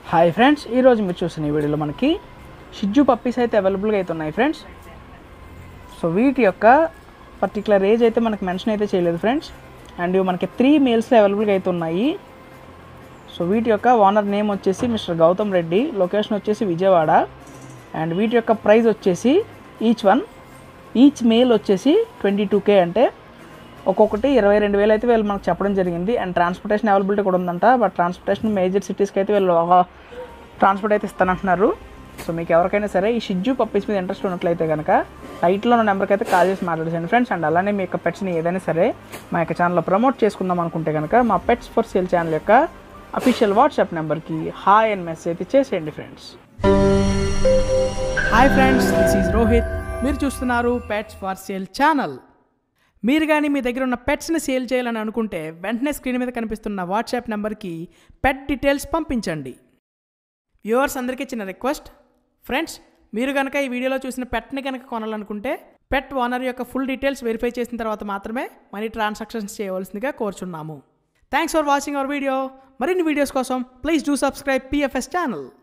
hi friends ఈరోజు మీరు చూసిన ఈ వీడియోలో మనకి షిజ్జు పప్పీస్ అయితే అవైలబుల్గా అయితే ఉన్నాయి ఫ్రెండ్స్ సో వీటి యొక్క పర్టికులర్ ఏజ్ అయితే మనకి మెన్షన్ అయితే చేయలేదు ఫ్రెండ్స్ అండ్ ఇవి మనకి త్రీ మేల్స్ అవైలబుల్గా అయితే ఉన్నాయి సో వీటి యొక్క ఓనర్ నేమ్ వచ్చేసి మిస్టర్ గౌతమ్ రెడ్డి లొకేషన్ వచ్చేసి విజయవాడ అండ్ వీటి యొక్క ప్రైస్ వచ్చేసి ఈచ్ వన్ ఈచ్ మేల్ వచ్చేసి ట్వంటీ టూ కే అంటే ఒక్కొక్కటి ఇరవై రెండు వేలు అయితే వీళ్ళు మనకు చెప్పడం జరిగింది అండ్ ట్రాన్స్పోర్టేషన్ అవైలబిలిటీ కూడా ఉందంట బట్ ట్రాన్స్పోర్టేషన్ మేజర్ సిటీస్కి అయితే వీళ్ళు ట్రాన్స్పోర్ట్ అయితే ఇస్తానంటున్నారు సో మీకు ఎవరికైనా సరే ఈ షిజ్జు పప్పీస్ మీద ఇంట్రెస్ట్ ఉన్నట్లయితే కనుక టైట్లో ఉన్న నెంబర్కి అయితే కాల్ చేసి మాట్లాడేసండి ఫ్రెండ్స్ అండ్ అలానే మీ యొక్క పెట్స్ని ఏదైనా సరే మా యొక్క ఛానల్లో ప్రమోట్ చేసుకుందాం అనుకుంటే కనుక మా పెట్స్ ఫర్ సేల్ ఛానల్ యొక్క అఫీషియల్ వాట్సాప్ నెంబర్కి హాయ్ అని మెసేజ్ అయితే చేసేయండి friends hi friends this is Rohit మీరు చూస్తున్నారు పెట్స్ ఫర్ సేల్ ఛానల్ మీరు కానీ మీ దగ్గర ఉన్న పెట్స్ని సేల్ చేయాలని అనుకుంటే వెంటనే స్క్రీన్ మీద కనిపిస్తున్న వాట్సాప్ నెంబర్కి పెట్ డీటెయిల్స్ పంపించండి వ్యూవర్స్ అందరికీ చిన్న రిక్వెస్ట్ ఫ్రెండ్స్ మీరు కనుక ఈ వీడియోలో చూసిన పెట్ని కనుక కొనాలనుకుంటే పెట్ ఓనర్ యొక్క ఫుల్ డీటెయిల్స్ వెరిఫై చేసిన తర్వాత మాత్రమే మనీ ట్రాన్సాక్షన్స్ చేయవలసిందిగా కోరుచున్నాము thanks for watching our video మరిన్ని వీడియోస్ కోసం please do subscribe PFS channel